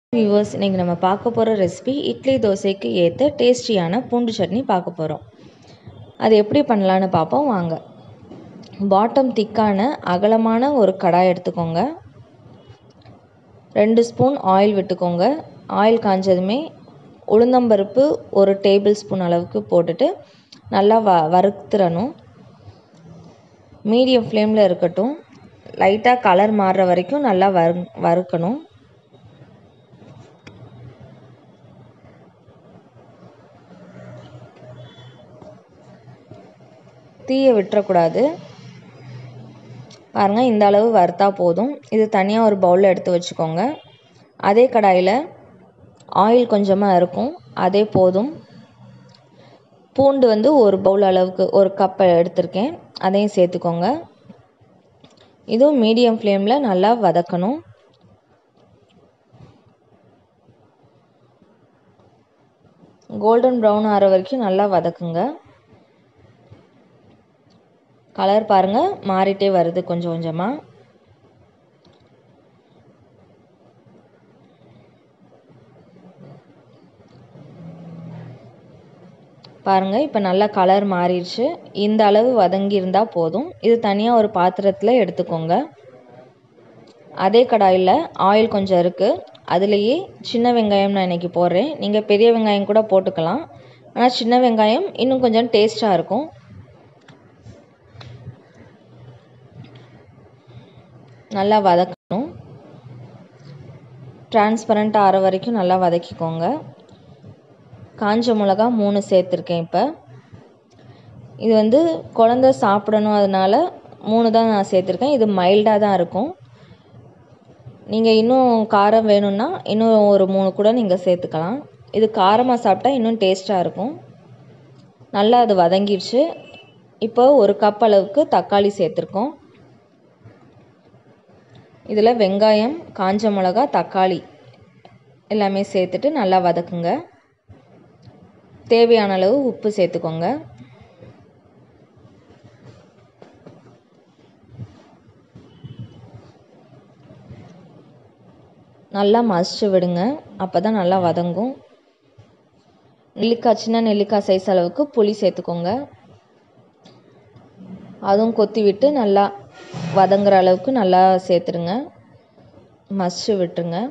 viewers இன்றைக்கி நம்ம பார்க்க போகிற ரெசிபி இட்லி தோசைக்கு ஏற்ற டேஸ்டியான பூண்டு சட்னி பார்க்க போகிறோம் அது எப்படி பண்ணலான்னு பார்ப்போம் வாங்க பாட்டம் திக்கான அகலமான ஒரு கடாய் எடுத்துக்கோங்க ரெண்டு ஸ்பூன் ஆயில் விட்டுக்கோங்க ஆயில் காஞ்சதுமே உளுந்தம்பருப்பு ஒரு டேபிள் ஸ்பூன் அளவுக்கு போட்டுட்டு நல்லா வ வறுத்துறணும் மீடியம் ஃப்ளேமில் இருக்கட்டும் லைட்டாக கலர் மாறுற வரைக்கும் நல்லா வறு வறுக்கணும் தீயை விட்டுறக்கூடாது பாருங்கள் இந்த அளவு வறுத்தா போதும் இது தனியாக ஒரு பவுலில் எடுத்து வச்சுக்கோங்க அதே கடாயில் ஆயில் கொஞ்சமாக இருக்கும் அதே போதும் பூண்டு வந்து ஒரு பவுல் அளவுக்கு ஒரு கப்பை எடுத்திருக்கேன் அதையும் சேர்த்துக்கோங்க இதுவும் மீடியம் ஃப்ளேமில் நல்லா வதக்கணும் கோல்டன் ப்ரௌன் ஆகிற வரைக்கும் நல்லா வதக்குங்க கலர் பாருங்கள் மாறிட்டே வருது கொஞ்சம் கொஞ்சமாக பாருங்கள் இப்போ நல்லா கலர் மாறிடுச்சு இந்த அளவு வதங்கி இருந்தால் போதும் இது தனியாக ஒரு பாத்திரத்தில் எடுத்துக்கோங்க அதே கடாயில் ஆயில் கொஞ்சம் இருக்குது அதுலேயே சின்ன வெங்காயம் நான் இன்றைக்கி போடுறேன் நீங்கள் பெரிய வெங்காயம் கூட போட்டுக்கலாம் ஆனால் சின்ன வெங்காயம் இன்னும் கொஞ்சம் டேஸ்ட்டாக இருக்கும் நல்லா வதக்கணும் டிரான்ஸ்பரண்ட் ஆகிற வரைக்கும் நல்லா வதக்கிக்கோங்க காஞ்ச மிளகா மூணு சேர்த்துருக்கேன் இப்போ இது வந்து குழந்த சாப்பிடணும் அதனால் மூணு தான் நான் சேர்த்துருக்கேன் இது மைல்டாக தான் இருக்கும் நீங்கள் இன்னும் காரம் வேணும்னா இன்னும் ஒரு மூணு கூட நீங்கள் சேர்த்துக்கலாம் இது காரமாக சாப்பிட்டா இன்னும் டேஸ்ட்டாக இருக்கும் நல்லா அது வதங்கிடுச்சு இப்போ ஒரு கப் அளவுக்கு தக்காளி சேர்த்துருக்கோம் இதில் வெங்காயம் காஞ்ச மிளகா தக்காளி எல்லாமே சேர்த்துட்டு நல்லா வதக்குங்க தேவையான அளவு உப்பு சேர்த்துக்கோங்க நல்லா மசிச்சு விடுங்க அப்போ தான் நல்லா வதங்கும் நெல்லிக்காய் சின்ன நெல்லிக்காய் சைஸ் அளவுக்கு புளி சேர்த்துக்கோங்க அதுவும் கொத்தி விட்டு நல்லா வதங்குற அளவுக்கு நல்லா சேர்த்துருங்க மசிச்சு விட்டுருங்க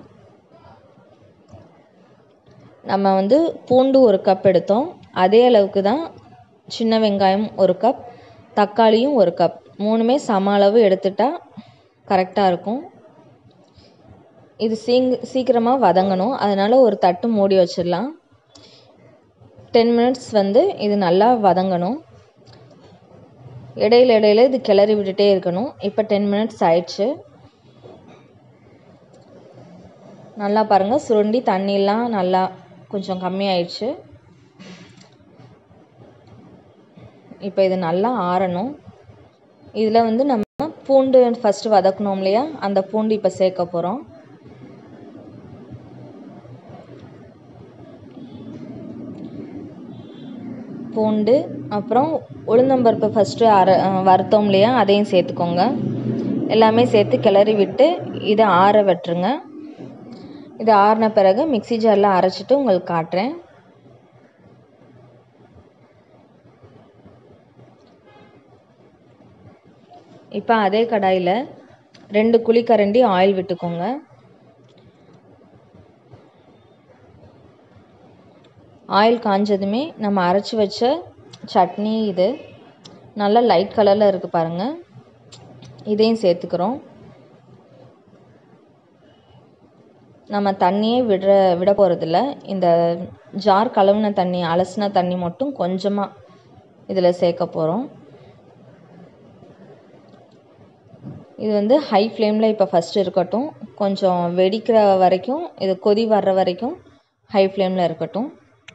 நம்ம வந்து பூண்டு ஒரு கப் எடுத்தோம் அதே அளவுக்கு தான் சின்ன வெங்காயம் ஒரு கப் தக்காளியும் ஒரு கப் மூணுமே சம அளவு எடுத்துட்டா கரெக்டாக இருக்கும் இது சீங் சீக்கிரமாக வதங்கணும் அதனால் ஒரு தட்டு மூடி வச்சிடலாம் டென் மினிட்ஸ் வந்து இது நல்லா வதங்கணும் இடையில இடையில இது கிளறி விட்டுட்டே இருக்கணும் இப்போ டென் மினிட்ஸ் ஆயிடுச்சு நல்லா பாருங்கள் சுருண்டி தண்ணியெலாம் நல்லா கொஞ்சம் கம்மியாயிடுச்சு இப்போ இது நல்லா ஆறணும் இதில் வந்து நம்ம பூண்டு ஃபஸ்ட்டு வதக்கணும் இல்லையா அந்த பூண்டு இப்போ சேர்க்க போகிறோம் பூண்டு அப்புறம் உளுந்தம்பருப்பு ஃபஸ்ட்டு அரை வறுத்தோம் இல்லையா அதையும் சேர்த்துக்கோங்க எல்லாமே சேர்த்து கிளறி விட்டு இதை ஆற விட்டுருங்க இது ஆறின பிறகு மிக்சி ஜாரில் அரைச்சிட்டு உங்களுக்கு காட்டுறேன் இப்போ அதே கடாயில் ரெண்டு குழிக்கரண்டி ஆயில் விட்டுக்கோங்க ஆயில் காஞ்சதுமே நம்ம அரைச்சி வச்ச சட்னி இது நல்லா லைட் கலரில் இருக்குது பாருங்கள் இதையும் சேர்த்துக்கிறோம் நம்ம தண்ணியே விடுற விட போகிறதில்ல இந்த ஜார் கழுவுன தண்ணி அலசின தண்ணி மட்டும் கொஞ்சமாக இதில் சேர்க்க போகிறோம் இது வந்து ஹை ஃப்ளேமில் இப்போ ஃபஸ்ட்டு இருக்கட்டும் கொஞ்சம் வெடிக்கிற வரைக்கும் இது கொதி வர்ற வரைக்கும் ஹை ஃப்ளேமில் இருக்கட்டும்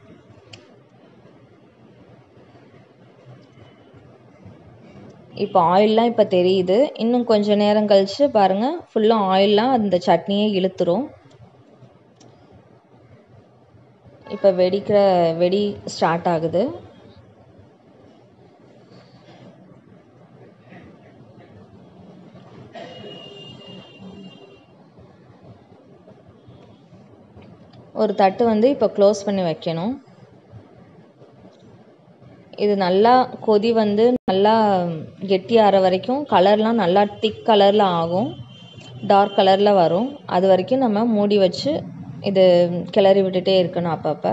இப்போ ஆயிலெலாம் இப்போ தெரியுது இன்னும் கொஞ்சம் நேரம் கழித்து பாருங்கள் ஃபுல்லாக ஆயிலெலாம் அந்த சட்னியே இழுத்துரும் இப்போ வெடிக்கிற வெடி ஸ்டார்ட் ஆகுது ஒரு தட்டு வந்து இப்போ க்ளோஸ் பண்ணி வைக்கணும் இது நல்லா கொதி வந்து நல்லா கெட்டியாகிற வரைக்கும் கலர்லாம் நல்லா திக் கலரில் ஆகும் டார்க் கலரில் வரும் அது வரைக்கும் நம்ம மூடி வச்சு இது கிளறி விட்டுட்டே இருக்கணும் அப்பப்போ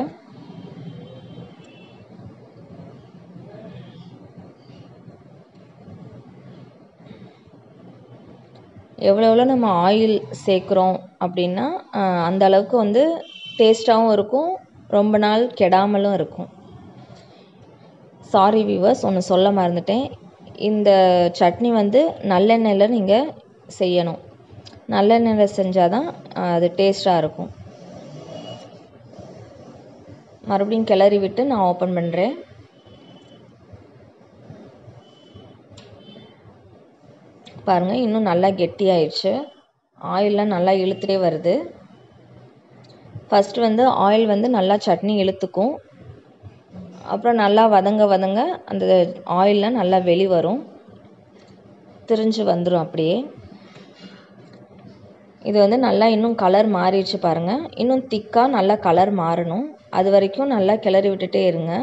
எவ்வளோ எவ்வளோ நம்ம ஆயில் சேர்க்குறோம் அப்படின்னா அந்த அளவுக்கு வந்து டேஸ்ட்டாகவும் இருக்கும் ரொம்ப நாள் கெடாமலும் இருக்கும் சாரி வியூவர்ஸ் ஒன்று சொல்ல மறந்துட்டேன் இந்த சட்னி வந்து நல்லெண்ணெயில் நீங்கள் செய்யணும் நல்லெண்ணெயில் செஞ்சால் தான் அது டேஸ்ட்டாக இருக்கும் மறுபடியும் கிளறி விட்டு நான் ஓப்பன் பண்ணுறேன் பாருங்கள் இன்னும் நல்லா கெட்டியாயிடுச்சு ஆயிலெலாம் நல்லா இழுத்துட்டே வருது ஃபஸ்ட்டு வந்து ஆயில் வந்து நல்லா சட்னி இழுத்துக்கும் அப்புறம் நல்லா வதங்க வதங்க அந்த ஆயிலில் நல்லா வெளி வரும் திரிஞ்சு வந்துடும் அப்படியே இது வந்து நல்லா இன்னும் கலர் மாறிடுச்சு பாருங்கள் இன்னும் திக்காக நல்லா கலர் மாறணும் அது வரைக்கும் நல்லா கிளறி விட்டுட்டே இருங்க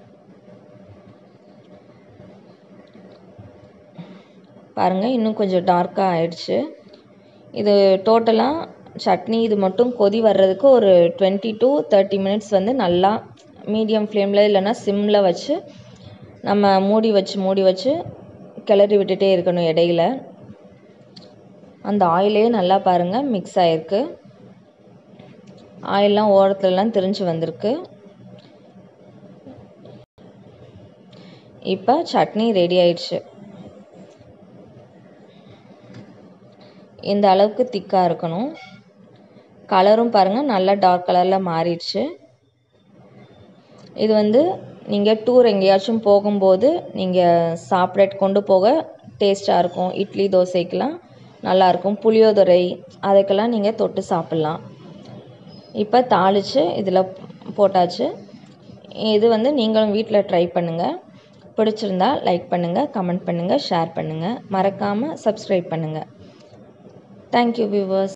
பாருங்கள் இன்னும் கொஞ்சம் டார்க்காக ஆயிடுச்சு இது டோட்டலாக சட்னி இது மட்டும் கொதி வர்றதுக்கு ஒரு டுவெண்ட்டி டு தேர்ட்டி மினிட்ஸ் வந்து நல்லா மீடியம் ஃப்ளேமில் இல்லைன்னா சிம்மில் வச்சு நம்ம மூடி வச்சு மூடி வச்சு கிளறி விட்டுட்டே இருக்கணும் இடையில அந்த ஆயிலே நல்லா பாருங்கள் மிக்ஸ் ஆகிருக்கு ஆயிலெலாம் ஓரத்துலலாம் திரிஞ்சு வந்திருக்கு இப்போ சட்னி ரெடி ஆயிடுச்சு இந்த அளவுக்கு திக்காக இருக்கணும் கலரும் பாருங்கள் நல்லா டார்க் கலரில் மாறிடுச்சு இது வந்து நீங்கள் டூர் எங்கேயாச்சும் போகும்போது நீங்கள் சாப்பிட கொண்டு போக டேஸ்ட்டாக இருக்கும் இட்லி தோசைக்கெலாம் நல்லாயிருக்கும் புளியோதரை அதுக்கெல்லாம் நீங்கள் தொட்டு சாப்பிட்லாம் இப்போ தாளித்து இதில் போட்டாச்சு இது வந்து நீங்களும் வீட்டில் ட்ரை பண்ணுங்கள் பிடிச்சிருந்தா லைக் பண்ணுங்கள் கமெண்ட் பண்ணுங்கள் ஷேர் பண்ணுங்கள் மறக்காமல் சப்ஸ்கிரைப் பண்ணுங்கள் தேங்க்யூ வியூவர்ஸ்